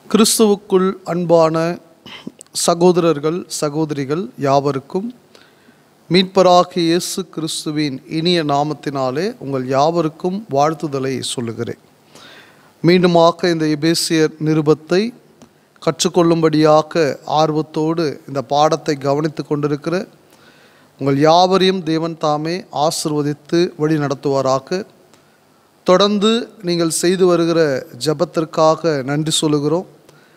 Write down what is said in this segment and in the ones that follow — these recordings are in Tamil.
கிறிஸ்துவுக்குள் அன்பான சகோதரர்கள் சகோதரிகள் யாவருக்கும் மீட்பராகிய இயேசு கிறிஸ்துவின் இனிய நாமத்தினாலே உங்கள் யாவருக்கும் வாழ்த்துதலை சொல்லுகிறேன் மீண்டுமாக இந்த எபேசியர் நிருபத்தை கற்றுக்கொள்ளும்படியாக ஆர்வத்தோடு இந்த பாடத்தை கவனித்து கொண்டிருக்கிற உங்கள் யாவரையும் தேவன் தாமே ஆசிர்வதித்து வழி நடத்துவாராக தொடர்ந்து நீங்கள் செய்து வருகிற ஜெபத்திற்காக நன்றி சொல்லுகிறோம்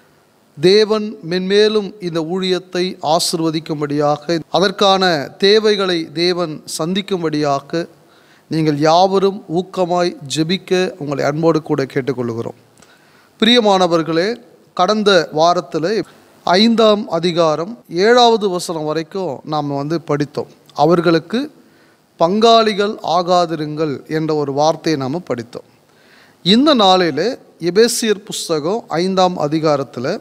தேவன் மென்மேலும் இந்த ஊழியத்தை ஆசிர்வதிக்கும்படியாக அதற்கான தேவைகளை தேவன் சந்திக்கும்படியாக நீங்கள் யாவரும் ஊக்கமாய் ஜெபிக்க உங்களை அன்போடு கூட கேட்டுக்கொள்கிறோம் பிரியமானவர்களே கடந்த வாரத்தில் ஐந்தாம் அதிகாரம் ஏழாவது வசனம் வரைக்கும் நாம் வந்து படித்தோம் அவர்களுக்கு பங்காளிகள் ஆகாதிருங்கள் என்ற ஒரு வார்த்தையை நாம் படித்தோம் இந்த நாளில் எபேசியர் புஸ்தகம் ஐந்தாம் அதிகாரத்தில்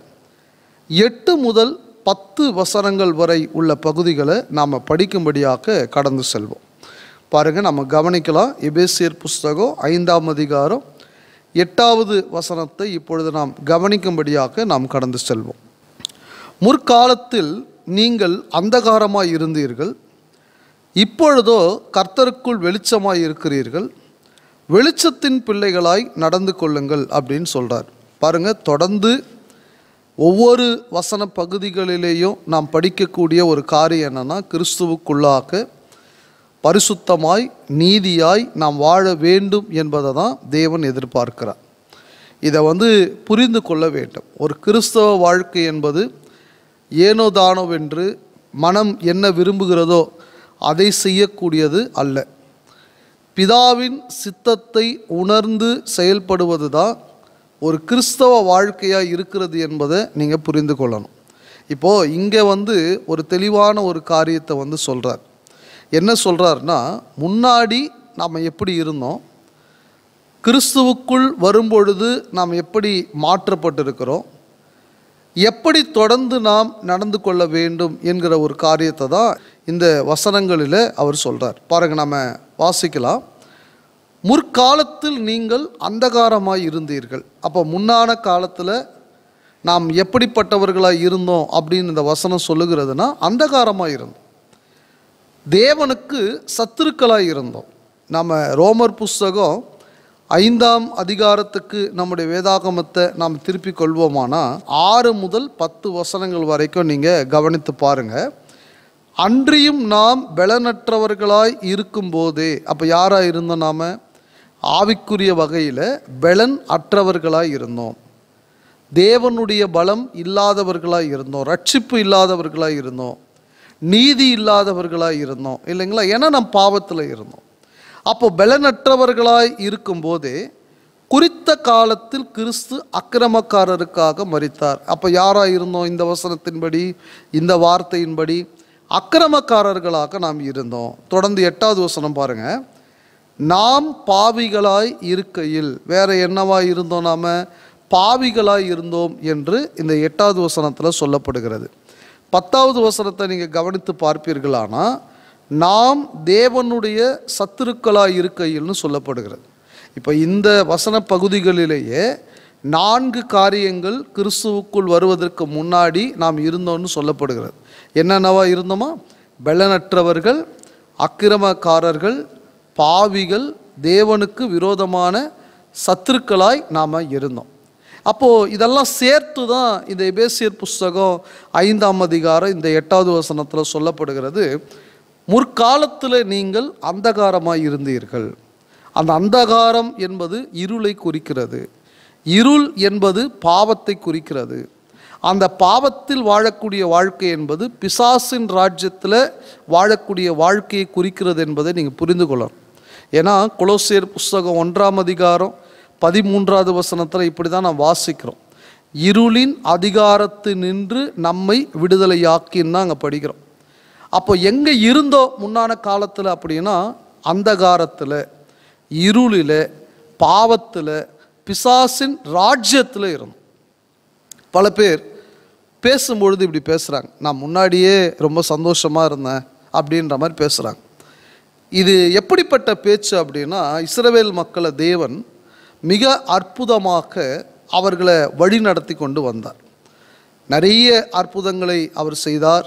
எட்டு முதல் பத்து வசனங்கள் வரை உள்ள பகுதிகளை நாம் படிக்கும்படியாக கடந்து செல்வோம் பாருங்கள் நம்ம கவனிக்கலாம் எபேசியர் புஸ்தகம் ஐந்தாம் அதிகாரம் எட்டாவது வசனத்தை இப்பொழுது நாம் கவனிக்கும்படியாக நாம் கடந்து செல்வோம் முற்காலத்தில் நீங்கள் அந்தகாரமாய் இருந்தீர்கள் இப்பொழுதோ கர்த்தருக்குள் வெளிச்சமாய் இருக்கிறீர்கள் வெளிச்சத்தின் பிள்ளைகளாய் நடந்து கொள்ளுங்கள் அப்படின்னு சொல்கிறார் பாருங்க தொடர்ந்து ஒவ்வொரு வசன பகுதிகளிலேயும் நாம் படிக்கக்கூடிய ஒரு காரியம் என்னன்னா கிறிஸ்துவுக்குள்ளாக பரிசுத்தமாய் நீதியாய் நாம் வாழ வேண்டும் என்பதை தான் தேவன் எதிர்பார்க்கிறார் இதை வந்து புரிந்து கொள்ள வேண்டும் ஒரு கிறிஸ்தவ வாழ்க்கை என்பது ஏனோ தானோவென்று மனம் என்ன விரும்புகிறதோ அதை செய்யக்கூடியது அல்ல பிதாவின் சித்தத்தை உணர்ந்து செயல்படுவது தான் ஒரு கிறிஸ்தவ வாழ்க்கையாக இருக்கிறது என்பதை நீங்கள் புரிந்து கொள்ளணும் இப்போது இங்கே வந்து ஒரு தெளிவான ஒரு காரியத்தை வந்து சொல்கிறார் என்ன சொல்கிறாருன்னா முன்னாடி நாம் எப்படி இருந்தோம் கிறிஸ்துவுக்குள் வரும்பொழுது நாம் எப்படி மாற்றப்பட்டிருக்கிறோம் எப்படி தொடர்ந்து நாம் நடந்து கொள்ள வேண்டும் என்கிற ஒரு காரியத்தை தான் இந்த வசனங்களில் அவர் சொல்கிறார் பாருங்க நம்ம வாசிக்கலாம் முற்காலத்தில் நீங்கள் அந்தகாரமாய் இருந்தீர்கள் அப்போ முன்னான காலத்தில் நாம் எப்படிப்பட்டவர்களாக இருந்தோம் அப்படின்னு இந்த வசனம் சொல்லுகிறதுனா அந்தகாரமாக இருந்தோம் தேவனுக்கு சத்துருக்களாக இருந்தோம் நம்ம ரோமர் புஸ்தகம் ஐந்தாம் அதிகாரத்துக்கு நம்முடைய வேதாகமத்தை நாம் திருப்பிக் கொள்வோமானா ஆறு முதல் பத்து வசனங்கள் வரைக்கும் நீங்கள் கவனித்து பாருங்கள் அன்றியும் நாம் பலனற்றவர்களாய் இருக்கும்போதே அப்போ யாராக இருந்தோம் நாம் ஆவிக்குரிய வகையில் பலன் அற்றவர்களாய் இருந்தோம் தேவனுடைய பலம் இல்லாதவர்களாய் இருந்தோம் ரட்சிப்பு இல்லாதவர்களாய் இருந்தோம் நீதி இல்லாதவர்களாய் இருந்தோம் இல்லைங்களா ஏன்னா நம்ம பாவத்தில் இருந்தோம் அப்போ பலனற்றவர்களாய் இருக்கும்போதே குறித்த காலத்தில் கிறிஸ்து அக்கிரமக்காரருக்காக மரித்தார் அப்போ யாராக இருந்தோம் இந்த வசனத்தின்படி இந்த வார்த்தையின்படி அக்கிரமக்காரர்களாக நாம் இருந்தோம் தொடர்ந்து எட்டாவது வசனம் பாருங்க நாம் பாவிகளாய் இருக்கையில் வேற என்னவா இருந்தோம் நாம பாவிகளாய் இருந்தோம் என்று இந்த எட்டாவது வசனத்தில் சொல்லப்படுகிறது பத்தாவது வசனத்தை நீங்கள் கவனித்து பார்ப்பீர்களானா நாம் தேவனுடைய சத்துருக்களாய் இருக்கையில்னு சொல்லப்படுகிறது இப்போ இந்த வசன பகுதிகளிலேயே நான்கு காரியங்கள் கிறிஸ்துவுக்குள் வருவதற்கு முன்னாடி நாம் இருந்தோம்னு சொல்லப்படுகிறது என்னென்னவா இருந்தோமா பலனற்றவர்கள் அக்கிரமக்காரர்கள் பாவிகள் தேவனுக்கு விரோதமான சத்துருக்களாய் நாம் இருந்தோம் அப்போது இதெல்லாம் சேர்த்து தான் இந்த எபேசியர் புஸ்தகம் ஐந்தாம் அதிகாரம் இந்த எட்டாவது வசனத்தில் சொல்லப்படுகிறது முற்காலத்தில் நீங்கள் அந்தகாரமாக இருந்தீர்கள் அந்த அந்தகாரம் என்பது இருளை குறிக்கிறது இருள் என்பது பாவத்தை குறிக்கிறது அந்த பாவத்தில் வாழக்கூடிய வாழ்க்கை என்பது பிசாசின் ராஜ்யத்தில் வாழக்கூடிய வாழ்க்கையை குறிக்கிறது என்பதை நீங்கள் புரிந்து கொள்ளணும் ஏன்னா குலோசியர் புஸ்தகம் ஒன்றாம் அதிகாரம் பதிமூன்றாவது வசனத்தில் இப்படி தான் நாம் வாசிக்கிறோம் இருளின் அதிகாரத்து நின்று நம்மை விடுதலையாக்கின்னு தான் அங்கே படிக்கிறோம் அப்போ எங்கே இருந்தோம் முன்னான காலத்தில் அப்படின்னா அந்தகாரத்தில் இருளில் பாவத்தில் பிசாசின் ராஜ்யத்தில் இருந்தோம் பல பேர் பேசும்பொழுது இப்படி பேசுகிறாங்க நான் முன்னாடியே ரொம்ப சந்தோஷமாக இருந்தேன் அப்படின்ற மாதிரி பேசுகிறாங்க இது எப்படிப்பட்ட பேச்சு அப்படின்னா இஸ்ரவேல் மக்களை தேவன் மிக அற்புதமாக அவர்களை வழி நடத்தி கொண்டு வந்தார் நிறைய அற்புதங்களை அவர் செய்தார்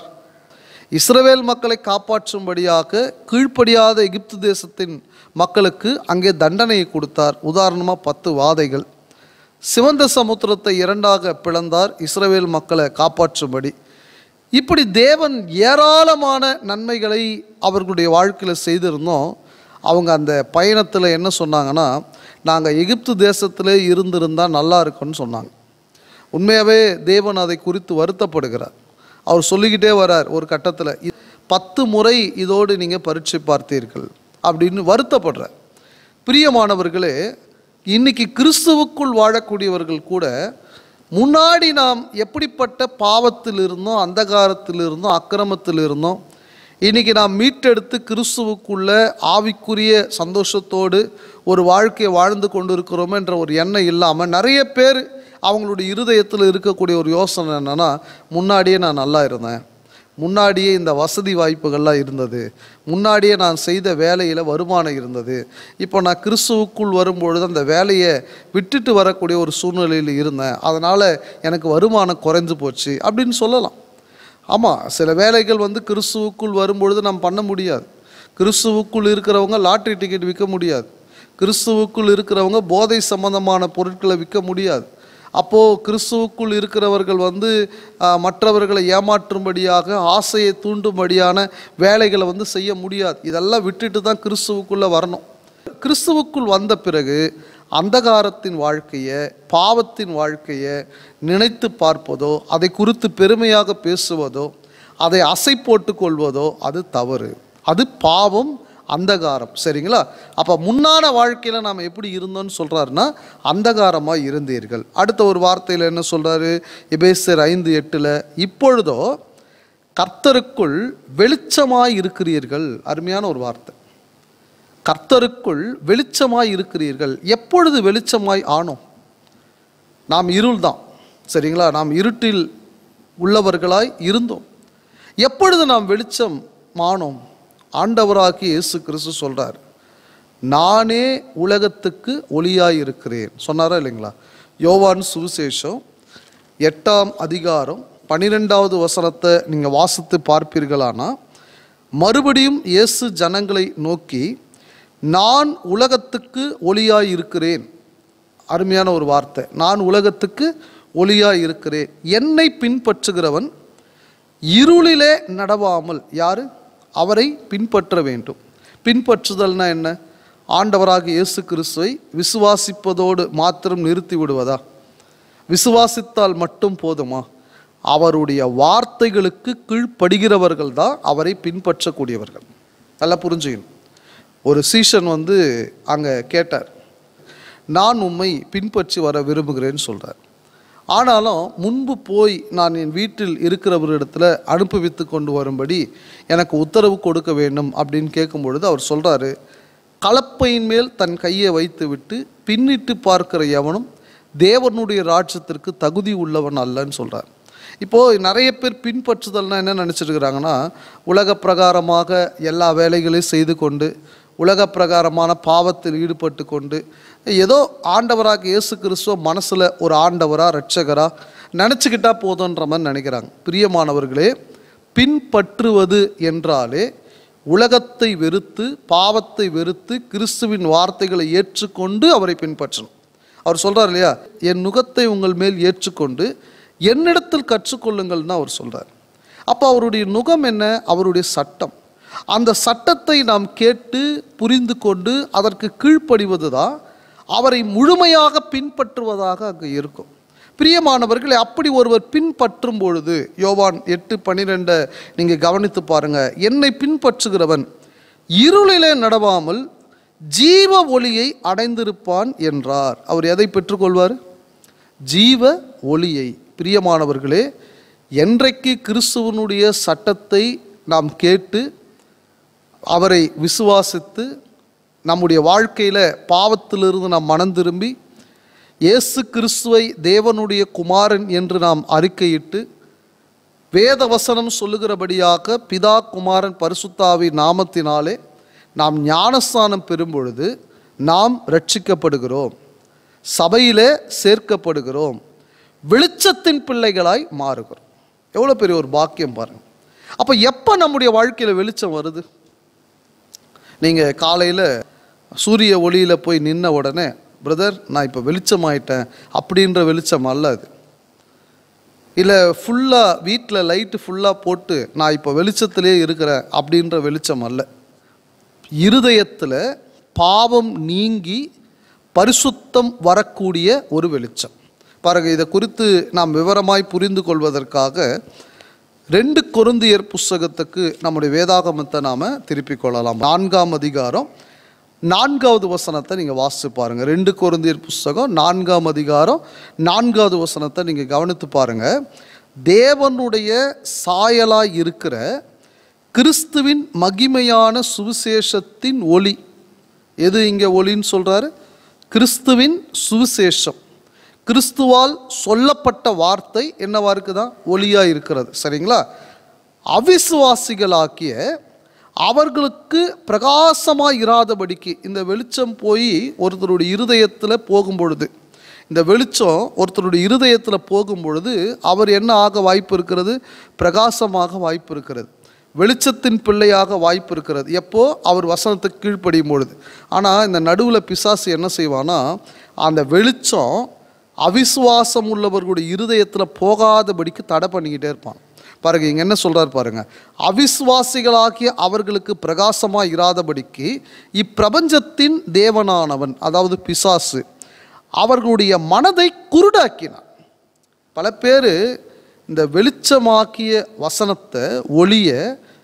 இஸ்ரவேல் மக்களை காப்பாற்றும்படியாக கீழ்ப்படியாத எகிப்து தேசத்தின் மக்களுக்கு அங்கே தண்டனையை கொடுத்தார் உதாரணமாக பத்து வாதைகள் சிவந்த சமுத்திரத்தை இரண்டாக பிளந்தார் இஸ்ரவேல் மக்களை காப்பாற்றும்படி இப்படி தேவன் ஏராளமான நன்மைகளை அவர்களுடைய வாழ்க்கையில் செய்திருந்தோம் அவங்க அந்த பயணத்தில் என்ன சொன்னாங்கன்னா நாங்கள் எகிப்து தேசத்திலே இருந்திருந்தால் நல்லா இருக்கும்னு சொன்னாங்க உண்மையாகவே தேவன் அதை குறித்து வருத்தப்படுகிறார் அவர் சொல்லிக்கிட்டே வரார் ஒரு கட்டத்தில் பத்து முறை இதோடு நீங்கள் பரீட்சை பார்த்தீர்கள் அப்படின்னு வருத்தப்படுறார் பிரியமானவர்களே இன்னைக்கு கிறிஸ்துவுக்குள் வாழக்கூடியவர்கள் கூட முன்னாடி நாம் எப்படிப்பட்ட பாவத்தில் இருந்தோம் அந்தகாரத்தில் இருந்தோம் அக்கிரமத்தில் இருந்தோம் இன்னைக்கு நாம் மீட்டெடுத்து கிறிஸ்துவுக்குள்ள ஆவிக்குரிய சந்தோஷத்தோடு ஒரு வாழ்க்கையை வாழ்ந்து கொண்டு இருக்கிறோம் என்ற ஒரு எண்ணம் இல்லாமல் நிறைய பேர் அவங்களுடைய இருதயத்தில் இருக்கக்கூடிய ஒரு யோசனை என்னன்னா முன்னாடியே நான் நல்லா இருந்தேன் முன்னாடியே இந்த வசதி வாய்ப்புகள்லாம் இருந்தது முன்னாடியே நான் செய்த வேலையில் வருமானம் இருந்தது இப்போ நான் கிறிஸ்துவுக்குள் வரும்பொழுது அந்த வேலையை விட்டுட்டு வரக்கூடிய ஒரு சூழ்நிலையில் இருந்தேன் அதனால் எனக்கு வருமானம் குறைஞ்சு போச்சு அப்படின்னு சொல்லலாம் ஆமாம் சில வேலைகள் வந்து கிறிஸ்துவுக்குள் வரும்பொழுது நாம் பண்ண முடியாது கிறிஸ்துவுக்குள் இருக்கிறவங்க லாட்ரி டிக்கெட் விற்க முடியாது கிறிஸ்துவுக்குள் இருக்கிறவங்க போதை சம்பந்தமான பொருட்களை விற்க முடியாது அப்போது கிறிஸ்துவுக்குள் இருக்கிறவர்கள் வந்து ஆ, மற்றவர்களை ஏமாற்றும்படியாக ஆசையை தூண்டும்படியான வேலைகளை வந்து செய்ய முடியாது இதெல்லாம் விட்டுட்டு தான் கிறிஸ்துவுக்குள்ளே வரணும் கிறிஸ்துவுக்குள் வந்த பிறகு அந்தகாரத்தின் வாழ்க்கையை பாவத்தின் வாழ்க்கையை நினைத்து பார்ப்பதோ அதை குறித்து பெருமையாக பேசுவதோ அதை அசை போட்டு கொள்வதோ அது தவறு அது பாவம் அந்தகாரம் சரிங்களா அப்போ முன்னான வாழ்க்கையில் நாம் எப்படி இருந்தோம்னு சொல்கிறாருன்னா அந்தகாரமாக இருந்தீர்கள் அடுத்த ஒரு வார்த்தையில் என்ன சொல்கிறாரு எபேசர் ஐந்து எட்டில் இப்பொழுதோ கர்த்தருக்குள் வெளிச்சமாய் இருக்கிறீர்கள் அருமையான ஒரு வார்த்தை கர்த்தருக்குள் வெளிச்சமாய் இருக்கிறீர்கள் எப்பொழுது வெளிச்சமாய் ஆனோம் நாம் இருள் தான் சரிங்களா நாம் இருட்டில் உள்ளவர்களாய் இருந்தோம் எப்பொழுது நாம் வெளிச்சம் ஆனோம் ஆண்டவராகி இயேசு கிறிஸ்து சொல்றார் நானே உலகத்துக்கு ஒளியாய் இருக்கிறேன் சொன்னாரா இல்லைங்களா யோவான் சுவிசேஷம் எட்டாம் அதிகாரம் பன்னிரெண்டாவது வசனத்தை நீங்கள் வாசித்து பார்ப்பீர்களானா மறுபடியும் இயேசு ஜனங்களை நோக்கி நான் உலகத்துக்கு ஒளியாய் இருக்கிறேன் அருமையான ஒரு வார்த்தை நான் உலகத்துக்கு ஒளியாய் இருக்கிறேன் என்னை பின்பற்றுகிறவன் இருளிலே நடவாமல் யாரு அவரை பின்பற்ற வேண்டும் பின்பற்றுதல்னா என்ன ஆண்டவராக இயேசு கிறிஸ்துவை விசுவாசிப்பதோடு மாத்திரம் நிறுத்தி விடுவதா விசுவாசித்தால் மட்டும் போதுமா அவருடைய வார்த்தைகளுக்கு கீழ்ப்படுகிறவர்கள் தான் அவரை பின்பற்றக்கூடியவர்கள் நல்லா புரிஞ்சுக்கணும் ஒரு சீஷன் வந்து அங்கே கேட்டார் நான் உம்மை பின்பற்றி வர விரும்புகிறேன்னு சொல்கிறார் ஆனாலும் முன்பு போய் நான் என் வீட்டில் இருக்கிறவரிடத்துல அனுப்புவித்து கொண்டு வரும்படி எனக்கு உத்தரவு கொடுக்க வேண்டும் அப்படின்னு கேட்கும் பொழுது அவர் சொல்கிறாரு கலப்பையின் மேல் தன் கையை வைத்துவிட்டு பின்னிட்டு பார்க்கிற எவனும் தேவனுடைய ராஜ்யத்திற்கு தகுதி உள்ளவன் அல்லன்னு சொல்கிறார் இப்போது நிறைய பேர் பின்பற்றுதல்னா என்ன நினச்சிட்டு இருக்கிறாங்கன்னா உலக பிரகாரமாக எல்லா வேலைகளையும் செய்து கொண்டு உலக பிரகாரமான பாவத்தில் ஈடுபட்டு கொண்டு ஏதோ ஆண்டவராக இயேசு கிறிஸ்துவ மனசில் ஒரு ஆண்டவரா ரட்சகரா நினச்சிக்கிட்டா போதுன்ற மாதிரி நினைக்கிறாங்க பிரியமானவர்களே பின்பற்றுவது என்றாலே உலகத்தை வெறுத்து பாவத்தை வெறுத்து கிறிஸ்துவின் வார்த்தைகளை ஏற்றுக்கொண்டு அவரை பின்பற்றணும் அவர் சொல்றார் இல்லையா என் நுகத்தை உங்கள் மேல் ஏற்றுக்கொண்டு என்னிடத்தில் கற்றுக்கொள்ளுங்கள்னு அவர் சொல்றார் அப்போ அவருடைய நுகம் என்ன அவருடைய சட்டம் அந்த சட்டத்தை நாம் கேட்டு புரிந்து கொண்டு அதற்கு கீழ்ப்படிவது தான் அவரை முழுமையாக பின்பற்றுவதாக அங்கே இருக்கும் பிரியமானவர்களை அப்படி ஒருவர் பின்பற்றும் பொழுது யோவான் எட்டு பன்னிரெண்டை நீங்கள் கவனித்து பாருங்க என்னை பின்பற்றுகிறவன் இருளிலே நடவாமல் ஜீவ ஒளியை அடைந்திருப்பான் என்றார் அவர் எதை பெற்றுக்கொள்வார் ஜீவ ஒளியை பிரியமானவர்களே என்றைக்கு கிறிஸ்துவனுடைய சட்டத்தை நாம் கேட்டு அவரை விசுவாசித்து நம்முடைய வாழ்க்கையில் பாவத்திலிருந்து நாம் மனம் திரும்பி இயேசு கிறிஸ்துவை தேவனுடைய குமாரன் என்று நாம் அறிக்கையிட்டு வேத வசனம் சொல்லுகிறபடியாக பிதா குமாரன் பரிசுத்தாவி நாமத்தினாலே நாம் ஞானஸ்தானம் பெறும் பொழுது நாம் ரட்சிக்கப்படுகிறோம் சபையிலே சேர்க்கப்படுகிறோம் வெளிச்சத்தின் பிள்ளைகளாய் மாறுகிறோம் எவ்வளோ பெரிய ஒரு பாக்கியம் பாருங்க அப்போ எப்போ நம்முடைய வாழ்க்கையில் வெளிச்சம் வருது நீங்கள் காலையில் சூரிய ஒளியில் போய் நின்ன உடனே பிரதர் நான் இப்போ வெளிச்சமாயிட்டேன் அப்படின்ற வெளிச்சம் அல்ல அது இல்லை ஃபுல்லாக வீட்டில் லைட்டு ஃபுல்லாக போட்டு நான் இப்போ வெளிச்சத்திலே இருக்கிறேன் அப்படின்ற வெளிச்சம் அல்ல இருதயத்தில் பாவம் நீங்கி பரிசுத்தம் வரக்கூடிய ஒரு வெளிச்சம் பாருங்க இதை குறித்து நாம் விவரமாய் புரிந்து கொள்வதற்காக ரெண்டு கொருந்தியர் புஸ்தகத்துக்கு நம்முடைய வேதாகமத்தை நாம் திருப்பிக் கொள்ளலாம் நான்காம் அதிகாரம் நான்காவது வசனத்தை நீங்கள் வாசித்து பாருங்கள் ரெண்டு கொருந்தியர் புஸ்தகம் நான்காம் அதிகாரம் நான்காவது வசனத்தை நீங்கள் கவனித்து பாருங்கள் தேவனுடைய சாயலாய் இருக்கிற கிறிஸ்துவின் மகிமையான சுவிசேஷத்தின் ஒளி எது இங்கே ஒளின்னு சொல்கிறாரு கிறிஸ்துவின் சுவிசேஷம் கிறிஸ்துவால் சொல்லப்பட்ட வார்த்தை என்னவா இருக்குதா ஒளியா இருக்கிறது சரிங்களா அவிசுவாசிகளாக்கிய அவர்களுக்கு பிரகாசமாக இராதபடிக்கு இந்த வெளிச்சம் போய் ஒருத்தருடைய இருதயத்தில் போகும் பொழுது இந்த வெளிச்சம் ஒருத்தருடைய இருதயத்தில் போகும் பொழுது அவர் என்ன ஆக வாய்ப்பு இருக்கிறது பிரகாசமாக வாய்ப்பு இருக்கிறது வெளிச்சத்தின் பிள்ளையாக வாய்ப்பு இருக்கிறது எப்போ அவர் வசனத்துக்கு கீழ்ப்படியும் பொழுது ஆனால் இந்த நடுவில் பிசாசு என்ன செய்வானா அந்த வெளிச்சம் அவிசுவாசம் உள்ளவர்களுடைய இருதயத்தில் போகாதபடிக்கு தடை பண்ணிக்கிட்டே இருப்பான் பாருங்க இங்க என்ன சொல்றார் பாருங்க அவிசுவாசிகளாகிய அவர்களுக்கு பிரகாசமாக இராதபடிக்கு இப்பிரபஞ்சத்தின் தேவனானவன் அதாவது பிசாசு அவர்களுடைய மனதை குருடாக்கினான் பல பேர் இந்த வெளிச்சமாக்கிய வசனத்தை ஒளிய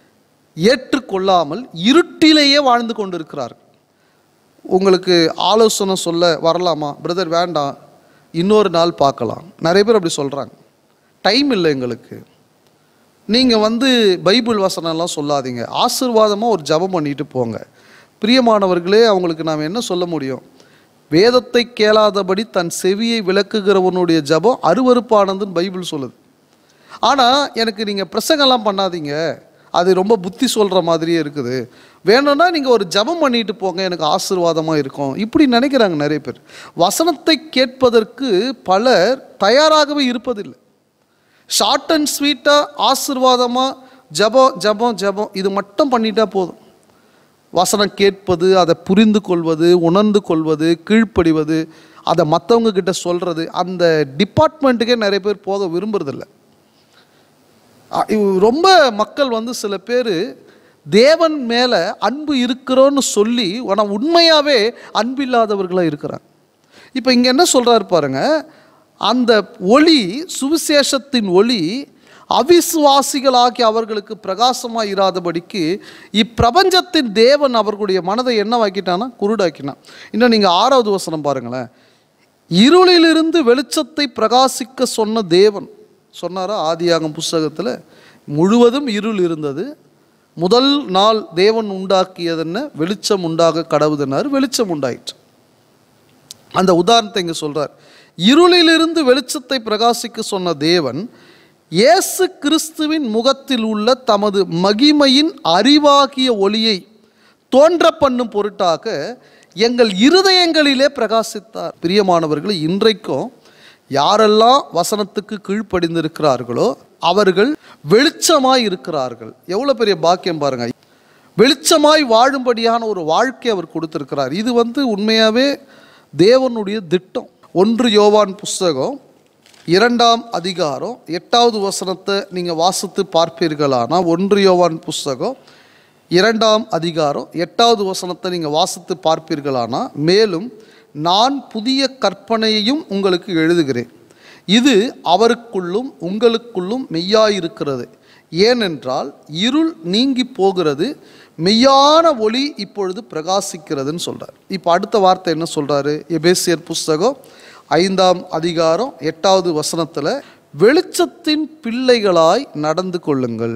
ஏற்றுக்கொள்ளாமல் இருட்டிலேயே வாழ்ந்து கொண்டிருக்கிறார்கள் உங்களுக்கு ஆலோசனை சொல்ல வரலாமா பிரதர் வேண்டாம் இன்னொரு நாள் பார்க்கலாம் நிறைய பேர் அப்படி சொல்கிறாங்க டைம் இல்லை எங்களுக்கு நீங்கள் வந்து பைபிள் வசனம்லாம் சொல்லாதீங்க ஆசீர்வாதமாக ஒரு ஜெபம் பண்ணிட்டு போங்க பிரியமானவர்களே அவங்களுக்கு நாம் என்ன சொல்ல முடியும் வேதத்தை கேளாதபடி தன் செவியை விளக்குகிறவனுடைய ஜெபம் அருவருப்பானதுன்னு பைபிள் சொல்லுது ஆனால் எனக்கு நீங்கள் பிரசங்கெல்லாம் பண்ணாதீங்க அது ரொம்ப புத்தி சொல்கிற மாதிரியே இருக்குது வேணும்னா நீங்கள் ஒரு ஜெபம் பண்ணிட்டு போங்க எனக்கு ஆசீர்வாதமாக இருக்கும் இப்படி நினைக்கிறாங்க நிறைய பேர் வசனத்தை கேட்பதற்கு பலர் தயாராகவே இருப்பதில்லை ஷார்ட் அண்ட் ஸ்வீட்டாக ஆசீர்வாதமாக ஜெபம் ஜெபம் ஜெபம் இது மட்டும் பண்ணிட்டா போதும் வசனம் கேட்பது அதை புரிந்து கொள்வது உணர்ந்து கொள்வது கீழ்ப்படிவது அதை மற்றவங்க கிட்ட சொல்கிறது அந்த டிபார்ட்மெண்ட்டுக்கே நிறைய பேர் போக விரும்புறதில்ல அ- இவ் ரொம்ப மக்கள் வந்து சில பேர் தேவன் மேலே அன்பு இருக்கிறோன்னு சொல்லி ஆனால் உண்மையாகவே அன்பில்லாதவர்களாக இருக்கிறாங்க இப்போ இங்கே என்ன சொல்கிறாரு பாருங்க அந்த ஒளி சுவிசேஷத்தின் ஒளி அவிசுவாசிகளாகி அவர்களுக்கு பிரகாசமாக இராதபடிக்கு இப்பிரபஞ்சத்தின் தேவன் அவர்களுடைய மனதை என்னவாக்கிட்டானா குருடாக்கினான் இன்னும் நீங்கள் ஆறாவது வசனம் பாருங்களேன் இருளிலிருந்து வெளிச்சத்தை பிரகாசிக்க சொன்ன தேவன் சொன்னாரா ஆதியாகம் புஸ்தகத்தில் முழுவதும் இருள் இருந்தது முதல் நாள் தேவன் உண்டாக்கியதென்ன வெளிச்சம் உண்டாக கடவுதுன்னாரு வெளிச்சம் உண்டாயிற்று அந்த உதாரணத்தை இங்கே சொல்றார் இருளிலிருந்து வெளிச்சத்தை பிரகாசிக்க சொன்ன தேவன் இயேசு கிறிஸ்துவின் முகத்தில் உள்ள தமது மகிமையின் அறிவாகிய ஒளியை தோன்ற பண்ணும் பொருட்டாக எங்கள் இருதயங்களிலே பிரகாசித்தார் பிரியமானவர்களே இன்றைக்கும் யாரெல்லாம் வசனத்துக்கு கீழ்ப்படிந்திருக்கிறார்களோ அவர்கள் வெளிச்சமாய் இருக்கிறார்கள் எவ்வளோ பெரிய பாக்கியம் பாருங்க வெளிச்சமாய் வாழும்படியான ஒரு வாழ்க்கை அவர் கொடுத்திருக்கிறார் இது வந்து உண்மையாகவே தேவனுடைய திட்டம் ஒன்று யோவான் புஸ்தகம் இரண்டாம் அதிகாரம் எட்டாவது வசனத்தை நீங்கள் வாசித்து பார்ப்பீர்களானா ஒன்று யோவான் புஸ்தகம் இரண்டாம் அதிகாரம் எட்டாவது வசனத்தை நீங்கள் வாசித்து பார்ப்பீர்களானா மேலும் நான் புதிய கற்பனையையும் உங்களுக்கு எழுதுகிறேன் இது அவருக்குள்ளும் உங்களுக்குள்ளும் மெய்யாயிருக்கிறது ஏனென்றால் இருள் நீங்கி போகிறது மெய்யான ஒளி இப்பொழுது பிரகாசிக்கிறதுன்னு சொல்றார் இப்போ அடுத்த வார்த்தை என்ன சொல்றாரு எபேசியர் புஸ்தகம் ஐந்தாம் அதிகாரம் எட்டாவது வசனத்தில் வெளிச்சத்தின் பிள்ளைகளாய் நடந்து கொள்ளுங்கள்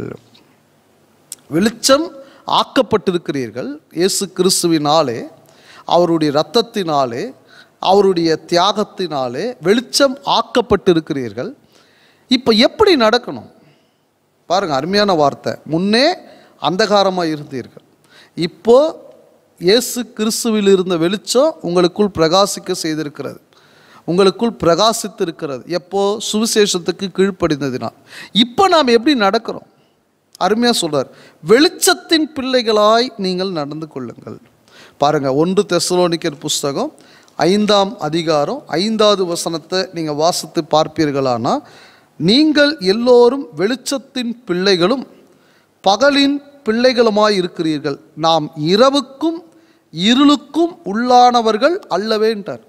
வெளிச்சம் ஆக்கப்பட்டிருக்கிறீர்கள் இயேசு கிறிஸ்துவினாலே அவருடைய இரத்தத்தினாலே அவருடைய தியாகத்தினாலே வெளிச்சம் ஆக்கப்பட்டிருக்கிறீர்கள் இப்போ எப்படி நடக்கணும் பாருங்க அருமையான வார்த்தை முன்னே அந்தகாரமாக இருந்தீர்கள் இப்போ இயேசு கிறிஸ்துவில் இருந்த வெளிச்சம் உங்களுக்குள் பிரகாசிக்க செய்திருக்கிறது உங்களுக்குள் பிரகாசித்திருக்கிறது எப்போ சுவிசேஷத்துக்கு கீழ்ப்படிந்ததினால் இப்போ நாம் எப்படி நடக்கிறோம் அருமையாக சொல்றார் வெளிச்சத்தின் பிள்ளைகளாய் நீங்கள் நடந்து கொள்ளுங்கள் பாருங்க ஒன்று தெசலோனிக்கர் புஸ்தகம் ஐந்தாம் அதிகாரம் ஐந்தாவது வசனத்தை நீங்கள் வாசித்து பார்ப்பீர்களானா நீங்கள் எல்லோரும் வெளிச்சத்தின் பிள்ளைகளும் பகலின் பிள்ளைகளுமாய் இருக்கிறீர்கள் நாம் இரவுக்கும் இருளுக்கும் உள்ளானவர்கள் அல்லவேன்றார்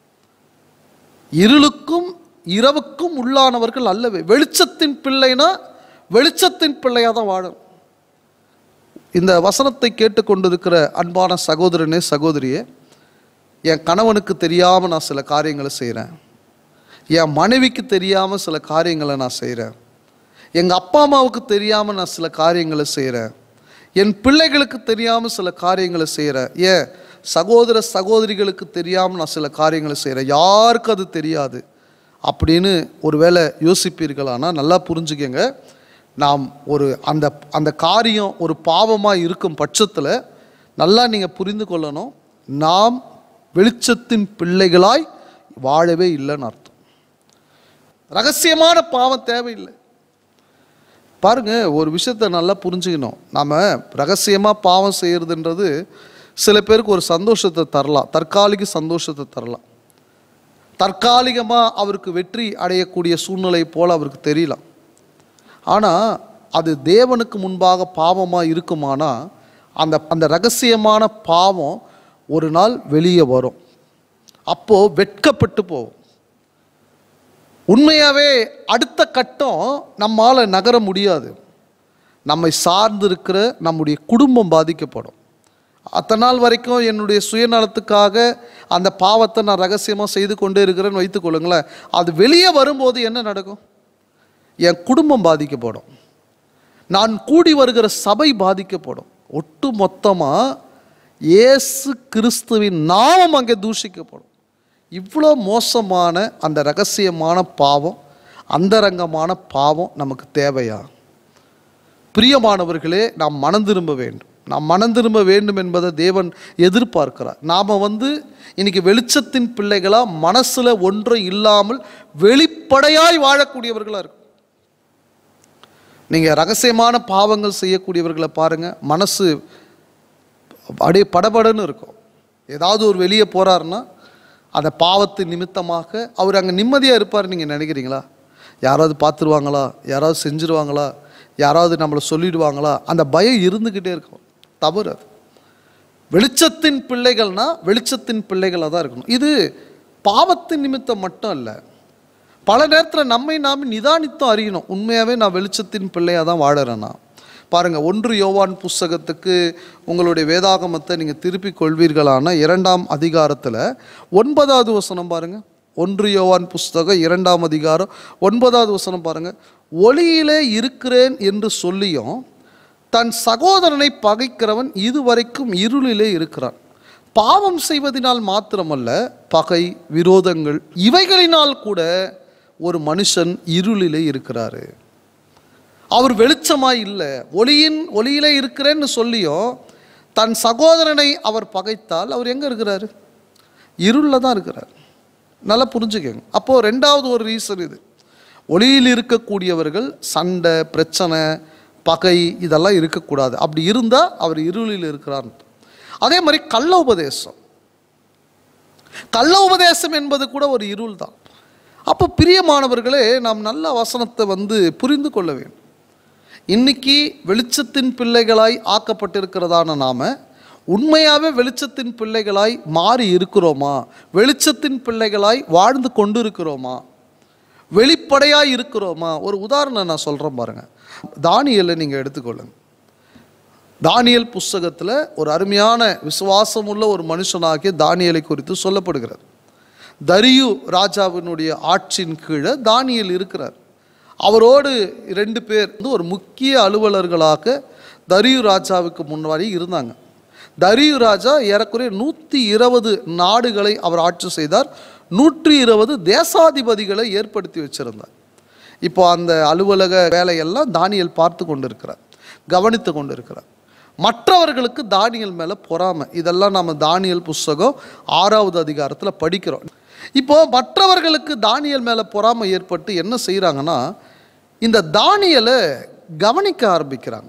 இருளுக்கும் இரவுக்கும் உள்ளானவர்கள் அல்லவே வெளிச்சத்தின் பிள்ளைனா வெளிச்சத்தின் பிள்ளையாக தான் வாழணும் இந்த வசனத்தை கேட்டுக்கொண்டிருக்கிற அன்பான சகோதரனே சகோதரியே என் கணவனுக்கு தெரியாமல் நான் சில காரியங்களை செய்கிறேன் என் மனைவிக்கு தெரியாமல் சில காரியங்களை நான் செய்கிறேன் எங்கள் அப்பா அம்மாவுக்கு தெரியாமல் நான் சில காரியங்களை செய்கிறேன் என் பிள்ளைகளுக்கு தெரியாமல் சில காரியங்களை செய்கிறேன் ஏன் சகோதர சகோதரிகளுக்கு தெரியாமல் நான் சில காரியங்களை செய்கிறேன் யாருக்கு அது தெரியாது அப்படின்னு ஒருவேளை யோசிப்பீர்களானா நல்லா புரிஞ்சுக்கங்க நாம் ஒரு அந்த அந்த காரியம் ஒரு பாவமாக இருக்கும் பட்சத்தில் நல்லா நீங்கள் புரிந்து கொள்ளணும் நாம் வெளிச்சத்தின் பிள்ளைகளாய் வாழவே இல்லைன்னு அர்த்தம் ரகசியமான பாவம் தேவையில்லை பாருங்க ஒரு விஷயத்தை நல்லா புரிஞ்சுக்கணும் நாம் ரகசியமாக பாவம் செய்கிறதுன்றது சில பேருக்கு ஒரு சந்தோஷத்தை தரலாம் தற்காலிக சந்தோஷத்தை தரலாம் தற்காலிகமாக அவருக்கு வெற்றி அடையக்கூடிய சூழ்நிலை போல் அவருக்கு தெரியலாம் ஆனால் அது தேவனுக்கு முன்பாக பாவமாக இருக்குமானா அந்த அந்த ரகசியமான பாவம் ஒரு நாள் வெளியே வரும் அப்போது வெட்கப்பட்டு போகும் உண்மையாகவே அடுத்த கட்டம் நம்மால் நகர முடியாது நம்மை சார்ந்து இருக்கிற நம்முடைய குடும்பம் பாதிக்கப்படும் அத்தனை நாள் வரைக்கும் என்னுடைய சுயநலத்துக்காக அந்த பாவத்தை நான் ரகசியமாக செய்து கொண்டே இருக்கிறேன்னு வைத்துக்கொள்ளுங்களேன் அது வெளியே வரும்போது என்ன நடக்கும் என் குடும்பம் பாதிக்கப்படும் நான் கூடி வருகிற சபை பாதிக்கப்படும் ஒட்டு மொத்தமாக இயேசு கிறிஸ்துவின் நாமம் அங்கே தூஷிக்கப்படும் இவ்வளோ மோசமான அந்த ரகசியமான பாவம் அந்தரங்கமான பாவம் நமக்கு தேவையா பிரியமானவர்களே நாம் மனம் திரும்ப வேண்டும் நாம் மனம் திரும்ப வேண்டும் என்பதை தேவன் எதிர்பார்க்கிறார் நாம் வந்து இன்னைக்கு வெளிச்சத்தின் பிள்ளைகளாக மனசில் ஒன்றும் இல்லாமல் வெளிப்படையாய் வாழக்கூடியவர்களாக இருக்கும் நீங்கள் ரகசியமான பாவங்கள் செய்யக்கூடியவர்களை பாருங்கள் மனசு அப்படியே படபடன்னு இருக்கும் ஏதாவது ஒரு வெளியே போகிறாருன்னா அந்த பாவத்து நிமித்தமாக அவர் அங்கே நிம்மதியாக இருப்பார் நீங்கள் நினைக்கிறீங்களா யாராவது பார்த்துருவாங்களா யாராவது செஞ்சுருவாங்களா யாராவது நம்மளை சொல்லிடுவாங்களா அந்த பயம் இருந்துக்கிட்டே இருக்கும் தவறு அது வெளிச்சத்தின் பிள்ளைகள்னா வெளிச்சத்தின் பிள்ளைகளாக தான் இருக்கணும் இது பாவத்தின் நிமித்தம் மட்டும் இல்லை பல நேரத்தில் நம்மை நாம் நிதானித்தும் அறியணும் உண்மையாகவே நான் வெளிச்சத்தின் பிள்ளையாக தான் வாழறேன்னா பாருங்க ஒன்று யோவான் புஸ்தகத்துக்கு உங்களுடைய வேதாகமத்தை நீங்கள் திருப்பிக் கொள்வீர்களான இரண்டாம் அதிகாரத்தில் ஒன்பதாவது வசனம் பாருங்க ஒன்று யோவான் புஸ்தகம் இரண்டாம் அதிகாரம் ஒன்பதாவது வசனம் பாருங்க ஒளியிலே இருக்கிறேன் என்று சொல்லியும் தன் சகோதரனை பகைக்கிறவன் இதுவரைக்கும் இருளிலே இருக்கிறான் பாவம் செய்வதனால் மாத்திரமல்ல பகை விரோதங்கள் இவைகளினால் கூட ஒரு மனுஷன் இருளிலே இருக்கிறாரு அவர் வெளிச்சமாய் இல்லை ஒளியின் ஒளியிலே இருக்கிறேன்னு சொல்லியும் தன் சகோதரனை அவர் பகைத்தால் அவர் எங்கே இருக்கிறாரு இருளில் தான் இருக்கிறார் நல்லா புரிஞ்சுக்கங்க அப்போது ரெண்டாவது ஒரு ரீசன் இது ஒளியில் இருக்கக்கூடியவர்கள் சண்டை பிரச்சனை பகை இதெல்லாம் இருக்கக்கூடாது அப்படி இருந்தால் அவர் இருளில் இருக்கிறார் அதே மாதிரி கள்ள உபதேசம் கள்ள உபதேசம் என்பது கூட ஒரு இருள் தான் அப்போ பிரியமானவர்களே நாம் நல்ல வசனத்தை வந்து புரிந்து கொள்ள வேண்டும் இன்னைக்கு வெளிச்சத்தின் பிள்ளைகளாய் ஆக்கப்பட்டிருக்கிறதான நாம உண்மையாகவே வெளிச்சத்தின் பிள்ளைகளாய் மாறி இருக்கிறோமா வெளிச்சத்தின் பிள்ளைகளாய் வாழ்ந்து கொண்டு இருக்கிறோமா வெளிப்படையாய் இருக்கிறோமா ஒரு உதாரணம் நான் சொல்கிறேன் பாருங்க தானியலை நீங்கள் எடுத்துக்கொள்ளுங்க தானியல் புஸ்தகத்தில் ஒரு அருமையான விசுவாசமுள்ள ஒரு மனுஷனாகிய தானியலை குறித்து சொல்லப்படுகிறது தரியு ராஜாவினுடைய ஆட்சியின் கீழே தானியல் இருக்கிறார் அவரோடு ரெண்டு பேர் வந்து ஒரு முக்கிய அலுவலர்களாக தரியு ராஜாவுக்கு முன்னாடி இருந்தாங்க தரியு ராஜா ஏறக்குறைய நூற்றி இருபது நாடுகளை அவர் ஆட்சி செய்தார் நூற்றி இருபது தேசாதிபதிகளை ஏற்படுத்தி வச்சிருந்தார் இப்போ அந்த அலுவலக வேலையெல்லாம் தானியல் பார்த்து கொண்டிருக்கிறார் கவனித்து கொண்டிருக்கிறார் மற்றவர்களுக்கு தானியல் மேலே பொறாமை இதெல்லாம் நம்ம தானியல் புஸ்தகம் ஆறாவது அதிகாரத்தில் படிக்கிறோம் இப்போ மற்றவர்களுக்கு தானியல் மேலே பொறாமை ஏற்பட்டு என்ன செய்கிறாங்கன்னா இந்த தானியலை கவனிக்க ஆரம்பிக்கிறாங்க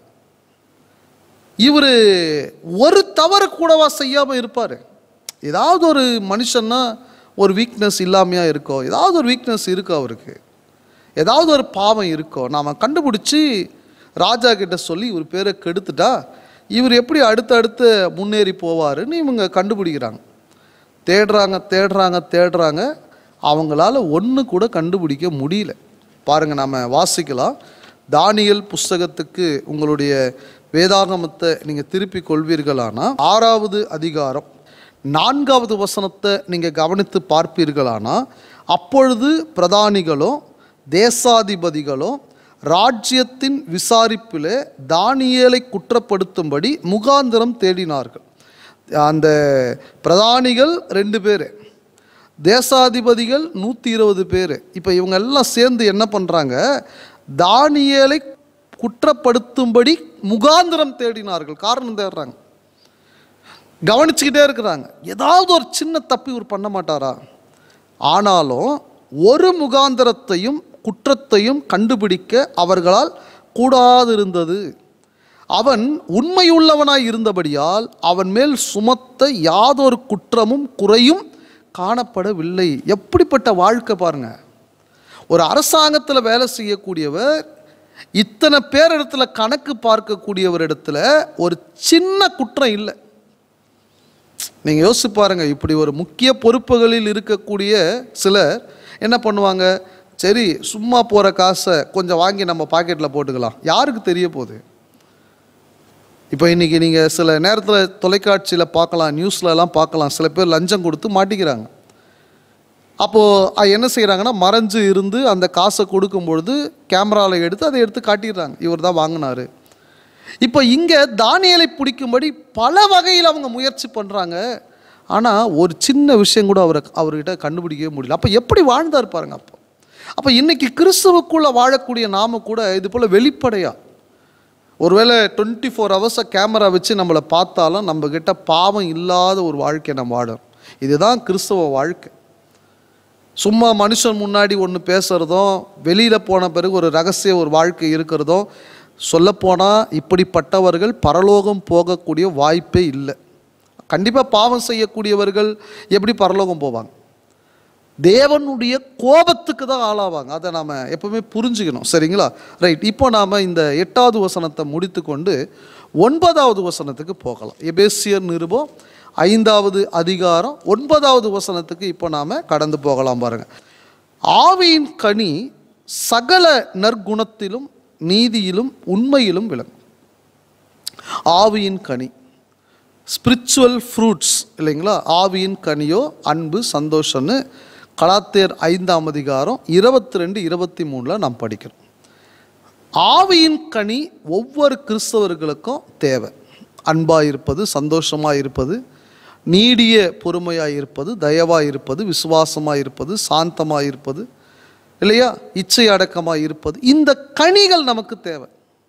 இவர் ஒரு தவறு கூடவா செய்யாமல் இருப்பார் ஏதாவது ஒரு மனுஷன்னா ஒரு வீக்னஸ் இல்லாமையா இருக்கோ ஏதாவது ஒரு வீக்னஸ் இருக்கோ அவருக்கு ஏதாவது ஒரு பாவம் இருக்கோ நாம் கண்டுபிடிச்சி ராஜா கிட்ட சொல்லி இவர் பேரை கெடுத்துட்டா இவர் எப்படி அடுத்தடுத்து முன்னேறி போவாருன்னு இவங்க கண்டுபிடிக்கிறாங்க தேடுறாங்க தேடுறாங்க தேடுறாங்க அவங்களால ஒன்று கூட கண்டுபிடிக்க முடியல பாருங்கள் நாம் வாசிக்கலாம் தானியல் புஸ்தகத்துக்கு உங்களுடைய வேதாகமத்தை நீங்கள் திருப்பி கொள்வீர்களானா ஆறாவது அதிகாரம் நான்காவது வசனத்தை நீங்கள் கவனித்து பார்ப்பீர்களானா அப்பொழுது பிரதானிகளும் தேசாதிபதிகளும் ராஜ்யத்தின் விசாரிப்பிலே தானியேலை குற்றப்படுத்தும்படி முகாந்திரம் தேடினார்கள் அந்த பிரதானிகள் ரெண்டு பேர் தேசாதிபதிகள் நூற்றி இருபது பேர் இப்போ இவங்க எல்லாம் சேர்ந்து என்ன பண்ணுறாங்க தானியேலை குற்றப்படுத்தும்படி முகாந்திரம் தேடினார்கள் காரணம் தேடுறாங்க கவனிச்சுக்கிட்டே இருக்கிறாங்க ஏதாவது ஒரு சின்ன தப்பு இவர் பண்ண மாட்டாரா ஆனாலும் ஒரு முகாந்திரத்தையும் குற்றத்தையும் கண்டுபிடிக்க அவர்களால் கூடாதிருந்தது அவன் உண்மையுள்ளவனாய் இருந்தபடியால் அவன் மேல் சுமத்த யாதொரு குற்றமும் குறையும் காணப்படவில்லை எப்படிப்பட்ட வாழ்க்கை பாருங்க ஒரு அரசாங்கத்தில் வேலை செய்யக்கூடியவர் இத்தனை பேர் இடத்துல கணக்கு பார்க்கக்கூடியவர் இடத்துல ஒரு சின்ன குற்றம் இல்லை நீங்கள் யோசிச்சு பாருங்க இப்படி ஒரு முக்கிய பொறுப்புகளில் இருக்கக்கூடிய சிலர் என்ன பண்ணுவாங்க சரி சும்மா போகிற காசை கொஞ்சம் வாங்கி நம்ம பாக்கெட்டில் போட்டுக்கலாம் யாருக்கு தெரிய போகுது இப்போ இன்றைக்கி நீங்கள் சில நேரத்தில் தொலைக்காட்சியில் பார்க்கலாம் நியூஸ்லலாம் பார்க்கலாம் சில பேர் லஞ்சம் கொடுத்து மாட்டிக்கிறாங்க அப்போது என்ன செய்கிறாங்கன்னா மறைஞ்சு இருந்து அந்த காசை கொடுக்கும் பொழுது கேமராவில் எடுத்து அதை எடுத்து காட்டிடுறாங்க இவர் தான் வாங்கினாரு இப்போ இங்கே தானியலை பிடிக்கும்படி பல வகையில் அவங்க முயற்சி பண்ணுறாங்க ஆனால் ஒரு சின்ன விஷயம் கூட அவரை அவர்கிட்ட கண்டுபிடிக்கவே முடியல அப்போ எப்படி வாழ்ந்தார் பாருங்க அப்போ அப்போ இன்னைக்கு கிறிஸ்துவுக்குள்ளே வாழக்கூடிய நாம கூட இது போல் வெளிப்படையாக ஒருவேளை டுவெண்ட்டி ஃபோர் ஹவர்ஸை கேமரா வச்சு நம்மளை பார்த்தாலும் நம்மக்கிட்ட பாவம் இல்லாத ஒரு வாழ்க்கையை நம்ம வாழறோம் இதுதான் கிறிஸ்தவ வாழ்க்கை சும்மா மனுஷன் முன்னாடி ஒன்று பேசுகிறதும் வெளியில் போன பிறகு ஒரு ரகசிய ஒரு வாழ்க்கை இருக்கிறதும் சொல்லப்போனால் இப்படிப்பட்டவர்கள் பரலோகம் போகக்கூடிய வாய்ப்பே இல்லை கண்டிப்பாக பாவம் செய்யக்கூடியவர்கள் எப்படி பரலோகம் போவாங்க தேவனுடைய கோபத்துக்கு தான் ஆளாவாங்க அதை நாம் எப்பவுமே புரிஞ்சுக்கணும் சரிங்களா ரைட் இப்போ நாம் இந்த எட்டாவது வசனத்தை முடித்துக்கொண்டு ஒன்பதாவது வசனத்துக்கு போகலாம் எபேசியர் நிருபம் ஐந்தாவது அதிகாரம் ஒன்பதாவது வசனத்துக்கு இப்போ நாம் கடந்து போகலாம் பாருங்க ஆவியின் கனி சகல நற்குணத்திலும் நீதியிலும் உண்மையிலும் விளங்கும் ஆவியின் கனி ஸ்பிரிச்சுவல் ஃப்ரூட்ஸ் இல்லைங்களா ஆவியின் கனியோ அன்பு சந்தோஷம்னு கலாத்தேர் ஐந்தாம் அதிகாரம் இருபத்தி ரெண்டு இருபத்தி மூணில் நாம் படிக்கிறோம் ஆவியின் கனி ஒவ்வொரு கிறிஸ்தவர்களுக்கும் தேவை அன்பாக இருப்பது சந்தோஷமாக இருப்பது நீடிய பொறுமையாக இருப்பது தயவாக இருப்பது விசுவாசமாக இருப்பது சாந்தமாக இருப்பது இல்லையா இச்சை அடக்கமாக இருப்பது இந்த கனிகள் நமக்கு தேவை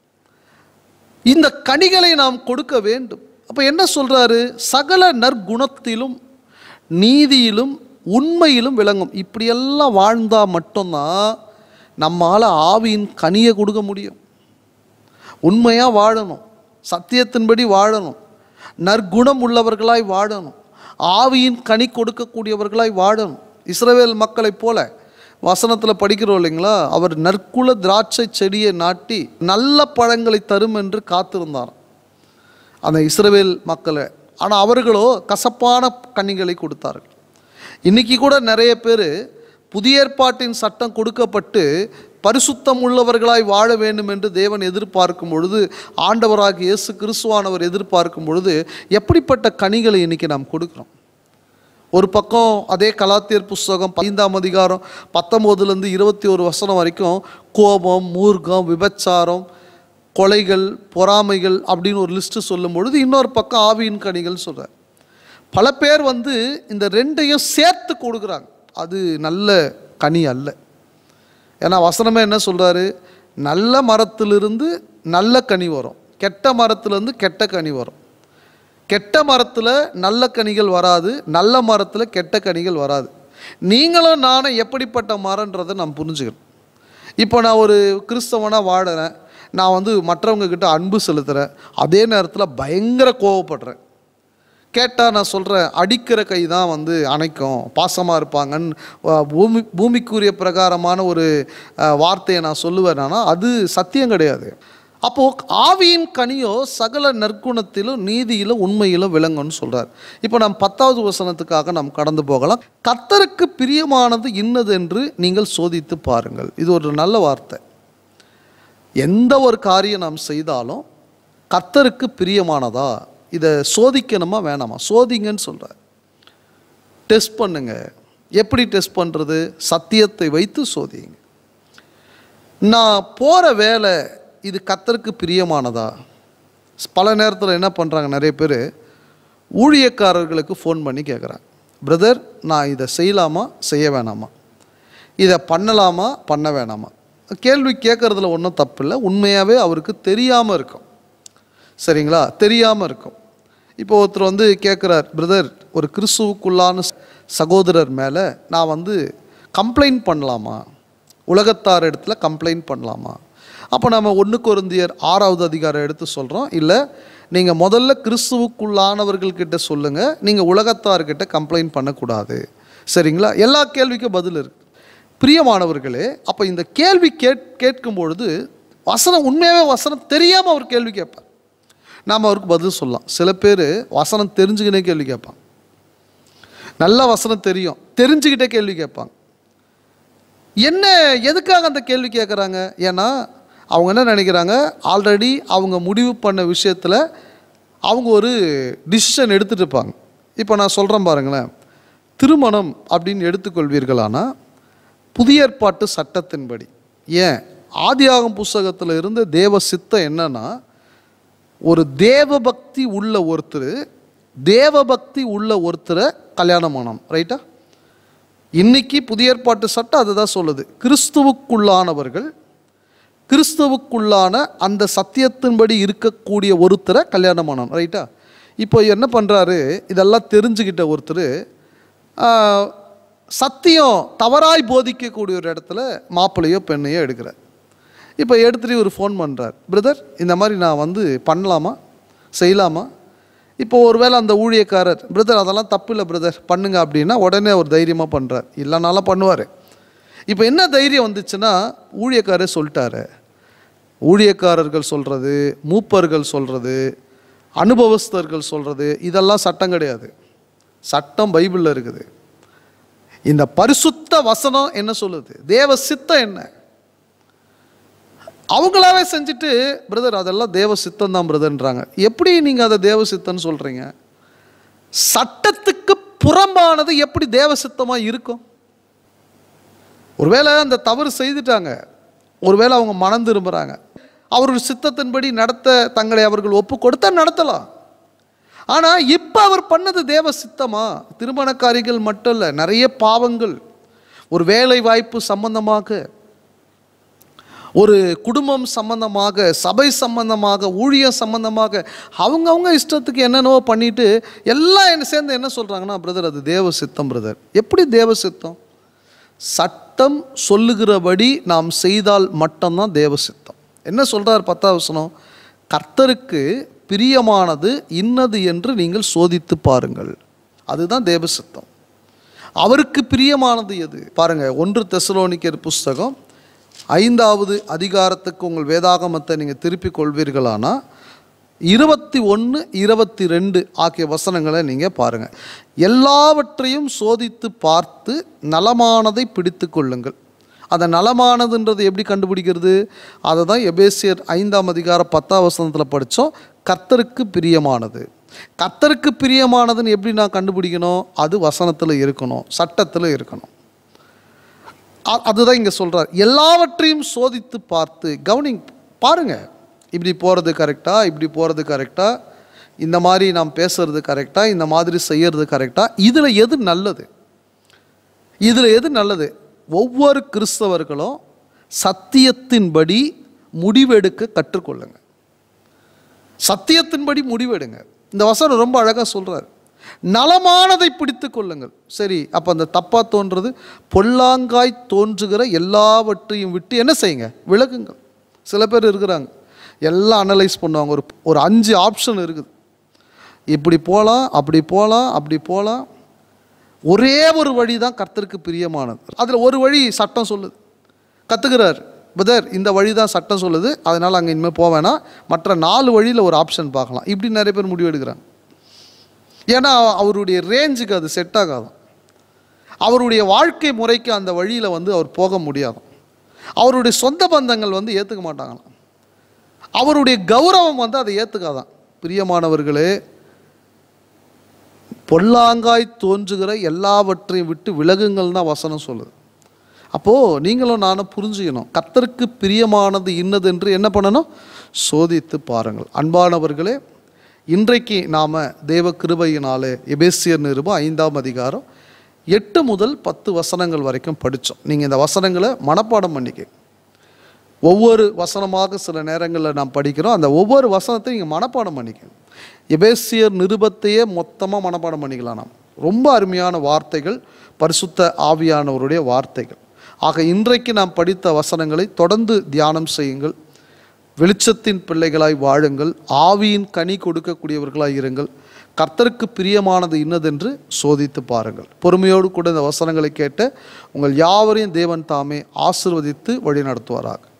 இந்த கனிகளை நாம் கொடுக்க வேண்டும் அப்போ என்ன சொல்றாரு சகல நற்குணத்திலும் நீதியிலும் உண்மையிலும் விளங்கும் இப்படியெல்லாம் வாழ்ந்தா மட்டும்தான் நம்மால் ஆவியின் கனியை கொடுக்க முடியும் உண்மையாக வாழணும் சத்தியத்தின்படி வாழணும் நற்குணம் உள்ளவர்களாய் வாழணும் ஆவியின் கனி கொடுக்கக்கூடியவர்களாய் வாழணும் இஸ்ரவேல் மக்களைப் போல வசனத்தில் படிக்கிறோம் இல்லைங்களா அவர் நற்குல திராட்சை செடியை நாட்டி நல்ல பழங்களை தரும் என்று காத்திருந்தார் அந்த இஸ்ரவேல் மக்களை ஆனால் அவர்களோ கசப்பான கனிகளை கொடுத்தார்கள் இன்னைக்கு கூட நிறைய பேர் புதிய ஏற்பாட்டின் சட்டம் கொடுக்கப்பட்டு பரிசுத்தம் உள்ளவர்களாய் வாழ வேண்டும் என்று தேவன் எதிர்பார்க்கும் பொழுது ஆண்டவராக இயேசு கிறிஸ்துவானவர் எதிர்பார்க்கும் பொழுது எப்படிப்பட்ட கனிகளை இன்னைக்கு நாம் கொடுக்குறோம் ஒரு பக்கம் அதே கலாத்தியர் புஸ்தகம் ஐந்தாம் அதிகாரம் பத்தொம்போதுலேருந்து இருபத்தி ஒரு வசனம் வரைக்கும் கோபம் மூர்க்கம் விபச்சாரம் கொலைகள் பொறாமைகள் அப்படின்னு ஒரு லிஸ்ட்டு சொல்லும் பொழுது இன்னொரு பக்கம் ஆவியின் கனிகள் சொல்கிறார் பல பேர் வந்து இந்த ரெண்டையும் சேர்த்து கொடுக்குறாங்க அது நல்ல கனி அல்ல ஏன்னா வசனமே என்ன சொல்கிறாரு நல்ல மரத்திலிருந்து நல்ல கனி வரும் கெட்ட மரத்துலேருந்து கெட்ட கனி வரும் கெட்ட மரத்தில் நல்ல கனிகள் வராது நல்ல மரத்தில் கெட்ட கனிகள் வராது நீங்களும் நானும் எப்படிப்பட்ட மரன்றதை நான் புரிஞ்சுக்கிறேன் இப்போ நான் ஒரு கிறிஸ்தவனாக வாடுறேன் நான் வந்து மற்றவங்க கிட்ட அன்பு செலுத்துகிறேன் அதே நேரத்தில் பயங்கர கோவப்படுறேன் கேட்டால் நான் சொல்கிறேன் அடிக்கிற கை தான் வந்து அணைக்கும் பாசமாக இருப்பாங்கன்னு அஹ், பூமி பூமிக்குரிய பிரகாரமான ஒரு அஹ், வார்த்தையை நான் சொல்லுவேன்னா அது சத்தியம் கிடையாது அப்போது ஆவியின் கனியோ சகல நற்குணத்திலும் நீதியிலும் உண்மையிலும் விளங்கும்னு சொல்கிறார் இப்போ நாம் பத்தாவது வசனத்துக்காக நாம் கடந்து போகலாம் கத்தருக்கு பிரியமானது இன்னது என்று நீங்கள் சோதித்து பாருங்கள் இது ஒரு நல்ல வார்த்தை எந்த ஒரு காரியம் நாம் செய்தாலும் கர்த்தருக்கு பிரியமானதா இதை சோதிக்கணுமா வேணாமா சோதிங்கன்னு சொல்கிறார் டெஸ்ட் பண்ணுங்க எப்படி டெஸ்ட் பண்ணுறது சத்தியத்தை வைத்து சோதிங்க நான் போகிற வேலை இது கர்த்தருக்கு பிரியமானதா பல நேரத்தில் என்ன பண்ணுறாங்க நிறைய பேர் ஊழியக்காரர்களுக்கு ஃபோன் பண்ணி கேட்குறாங்க பிரதர் நான் இதை செய்யலாமா செய்ய வேணாமா இதை பண்ணலாமா பண்ண வேணாமா கேள்வி கேட்குறதுல ஒன்றும் தப்பு இல்லை உண்மையாகவே அவருக்கு தெரியாமல் இருக்கும் சரிங்களா தெரியாமல் இருக்கும் இப்போ ஒருத்தர் வந்து கேட்குறார் பிரதர் ஒரு கிறிஸ்துவுக்குள்ளான ச- சகோதரர் மேலே நான் வந்து கம்ப்ளைண்ட் பண்ணலாமா உலகத்தார் இடத்துல கம்ப்ளைண்ட் பண்ணலாமா அப்போ நம்ம ஒன்று கொருந்தியர் ஆறாவது அதிகாரம் எடுத்து சொல்கிறோம் இல்லை நீங்கள் முதல்ல கிறிஸ்துவுக்குள்ளானவர்கள்கிட்ட சொல்லுங்கள் நீங்கள் உலகத்தார்கிட்ட கம்ப்ளைண்ட் பண்ணக்கூடாது சரிங்களா எல்லா கேள்விக்கும் பதில் இருக்கு பிரியமானவர்களே அப்போ இந்த கேள்வி கேட் கேட்கும் பொழுது வசனம் உண்மையாகவே வசனம் தெரியாமல் அவர் கேள்வி கேட்பார் நாம் அவருக்கு பதில் சொல்லலாம் சில பேர் வசனம் தெரிஞ்சுக்கினே கேள்வி கேட்பாங்க நல்ல வசனம் தெரியும் தெரிஞ்சுக்கிட்டே கேள்வி கேட்பாங்க என்ன எதுக்காக அந்த கேள்வி கேட்குறாங்க ஏன்னா அவங்க என்ன நினைக்கிறாங்க ஆல்ரெடி அவங்க முடிவு பண்ண விஷயத்தில் அவங்க ஒரு டிசிஷன் எடுத்துட்டு இருப்பாங்க இப்போ நான் சொல்கிறேன் பாருங்களேன் திருமணம் அப்படின்னு எடுத்துக்கொள்வீர்களானா புதிய ஏற்பாட்டு சட்டத்தின்படி ஏன் ஆதியாகம் புஸ்தகத்தில் இருந்த தேவ சித்தம் என்னன்னா ஒரு தேவபக்தி உள்ள ஒருத்தர் தேவபக்தி உள்ள ஒருத்தரை கல்யாணம் பண்ணணும் ரைட்டா இன்னைக்கு புதிய ஏற்பாட்டு சட்டம் அதுதான் சொல்லுது கிறிஸ்துவுக்குள்ளானவர்கள் கிறிஸ்துவுக்குள்ளான அந்த சத்தியத்தின்படி இருக்கக்கூடிய ஒருத்தரை கல்யாணம் பண்ணணும் ரைட்டா இப்போ என்ன பண்ணுறாரு இதெல்லாம் தெரிஞ்சுக்கிட்ட ஒருத்தர் ஆஹ், சத்தியம் தவறாய் போதிக்கக்கூடிய ஒரு இடத்துல மாப்பிள்ளையோ பெண்ணையோ எடுக்கிறார் இப்போ எடுத்துட்டு ஒரு ஃபோன் பண்ணுறார் பிரதர் இந்த மாதிரி நான் வந்து பண்ணலாமா செய்யலாமா இப்போ ஒருவேளை அந்த ஊழியக்காரர் பிரதர் அதெல்லாம் தப்பு இல்லை பிரதர் பண்ணுங்க அப்படின்னா உடனே அவர் தைரியமாக பண்ணுறார் இல்லைனாலும் பண்ணுவார் இப்போ என்ன தைரியம் வந்துச்சுன்னா ஊழியக்காரர் சொல்லிட்டாரு ஊழியக்காரர்கள் சொல்கிறது மூப்பர்கள் சொல்கிறது அனுபவஸ்தர்கள் சொல்கிறது இதெல்லாம் சட்டம் கிடையாது சட்டம் பைபிளில் இருக்குது இந்த பரிசுத்த வசனம் என்ன சொல்லுது தேவ சித்தம் என்ன அவங்களாவே செஞ்சுட்டு பிரதர் அதெல்லாம் தேவ சித்தம் தான் பிரதர்ன்றாங்க எப்படி நீங்கள் அதை தேவ சித்தம்னு சொல்கிறீங்க சட்டத்துக்கு புறம்பானது எப்படி தேவ சித்தமாக இருக்கும் ஒருவேளை அந்த தவறு செய்துட்டாங்க ஒருவேளை அவங்க மனம் திரும்புகிறாங்க அவர்கள் சித்தத்தின்படி நடத்த தங்களை அவர்கள் ஒப்பு கொடுத்தா நடத்தலாம் ஆனால் இப்போ அவர் பண்ணது தேவ சித்தமா திருமணக்காரிகள் மட்டும் இல்லை நிறைய பாவங்கள் ஒரு வேலை வாய்ப்பு சம்பந்தமாக ஒரு குடும்பம் சம்பந்தமாக சபை சம்பந்தமாக ஊழியம் சம்பந்தமாக அவங்கவுங்க இஷ்டத்துக்கு என்னென்னவோ பண்ணிட்டு எல்லாம் என்ன சேர்ந்து என்ன சொல்கிறாங்கன்னா பிரதர் அது தேவ சித்தம் பிரதர் எப்படி தேவ சித்தம் சட்டம் சொல்லுகிறபடி நாம் செய்தால் மட்டும்தான் தேவ சித்தம் என்ன சொல்றார் பத்தாவது வசனம் கர்த்தருக்கு பிரியமானது இன்னது என்று நீங்கள் சோதித்து பாருங்கள் அதுதான் தேவ சித்தம் அவருக்கு பிரியமானது எது பாருங்க ஒன்று தெசலோனிக்கர் புஸ்தகம் ஐந்தாவது அதிகாரத்துக்கு உங்கள் வேதாகமத்தை நீங்கள் திருப்பிக் கொள்வீர்களானா இருபத்தி ஒன்று இருபத்தி ரெண்டு ஆகிய வசனங்களை நீங்கள் பாருங்கள் எல்லாவற்றையும் சோதித்து பார்த்து நலமானதை பிடித்து கொள்ளுங்கள் அந்த நலமானதுன்றது எப்படி கண்டுபிடிக்கிறது அதை தான் எபேசியர் ஐந்தாம் அதிகாரம் பத்தாம் வசனத்தில் படித்தோம் கர்த்தருக்கு பிரியமானது கர்த்தருக்கு பிரியமானதுன்னு எப்படி நான் கண்டுபிடிக்கணும் அது வசனத்தில் இருக்கணும் சட்டத்தில் இருக்கணும் அ- அதுதான் இங்கே சொல்கிறார் எல்லாவற்றையும் சோதித்து பார்த்து கவனிங் பாருங்க இப்படி போகிறது கரெக்டா இப்படி போகிறது கரெக்டா இந்த மாதிரி நாம் பேசுறது கரெக்டா இந்த மாதிரி செய்யறது கரெக்டா இதில் எது நல்லது இதில் எது நல்லது ஒவ்வொரு கிறிஸ்தவர்களும் சத்தியத்தின்படி முடிவெடுக்க கற்றுக்கொள்ளுங்க சத்தியத்தின்படி முடிவெடுங்க இந்த வசனம் ரொம்ப அழகாக சொல்றார் நலமானதை பிடித்து கொள்ளுங்கள் சரி அப்போ அந்த தப்பாக தோன்றது பொல்லாங்காய் தோன்றுகிற எல்லாவற்றையும் விட்டு என்ன செய்யுங்க விலகுங்கள் சில பேர் இருக்கிறாங்க எல்லாம் அனலைஸ் பண்ணுவாங்க ஒரு ஒரு அஞ்சு ஆப்ஷன் இருக்குது இப்படி போகலாம் அப்படி போகலாம் அப்படி போகலாம் ஒரே ஒரு வழி தான் கர்த்தருக்கு பிரியமானது அதில் ஒரு வழி சட்டம் சொல்லுது கற்றுக்கிறார் பிரதர் இந்த வழி தான் சட்டம் சொல்லுது அதனால் அங்கே இனிமேல் போக வேணாம் மற்ற நாலு வழியில் ஒரு ஆப்ஷன் பார்க்கலாம் இப்படி நிறைய பேர் முடிவு எடுக்கிறாங்க ஏன்னா அவருடைய ரேஞ்சுக்கு அது செட் ஆகாது அவருடைய வாழ்க்கை முறைக்கு அந்த வழியில் வந்து அவர் போக முடியாது அவருடைய சொந்த பந்தங்கள் வந்து ஏற்றுக்க மாட்டாங்களாம் அவருடைய கௌரவம் வந்து அதை ஏற்றுக்காதான் பிரியமானவர்களே பொல்லாங்காய் தோன்றுகிற எல்லாவற்றையும் விட்டு விலகுங்கள் தான் வசனம் சொல்லுது அப்போது நீங்களும் நானும் புரிஞ்சுக்கணும் கர்த்தருக்கு பிரியமானது இன்னது என்று என்ன பண்ணணும் சோதித்து பாருங்கள் அன்பானவர்களே இன்றைக்கு நாம் தேவ கிருபையினாலே எபேசியர் நிருபம் ஐந்தாம் அதிகாரம் எட்டு முதல் பத்து வசனங்கள் வரைக்கும் படித்தோம் நீங்கள் இந்த வசனங்களை மனப்பாடம் பண்ணிக்க ஒவ்வொரு வசனமாக சில நேரங்களில் நாம் படிக்கிறோம் அந்த ஒவ்வொரு வசனத்தையும் நீங்கள் மனப்பாடம் பண்ணிக்கணும் எபேசியர் நிருபத்தையே மொத்தமாக மனப்பாடம் பண்ணிக்கலாம் நாம் ரொம்ப அருமையான வார்த்தைகள் பரிசுத்த ஆவியானவருடைய வார்த்தைகள் ஆக இன்றைக்கு நாம் படித்த வசனங்களை தொடர்ந்து தியானம் செய்யுங்கள் வெளிச்சத்தின் பிள்ளைகளாய் வாழுங்கள் ஆவியின் கனி கொடுக்கக்கூடியவர்களாய் இருங்கள் கர்த்தருக்கு பிரியமானது இன்னதென்று சோதித்து பாருங்கள் பொறுமையோடு கூட இந்த வசனங்களை கேட்ட உங்கள் யாவரையும் தேவன் தாமே ஆசிர்வதித்து வழி நடத்துவாராக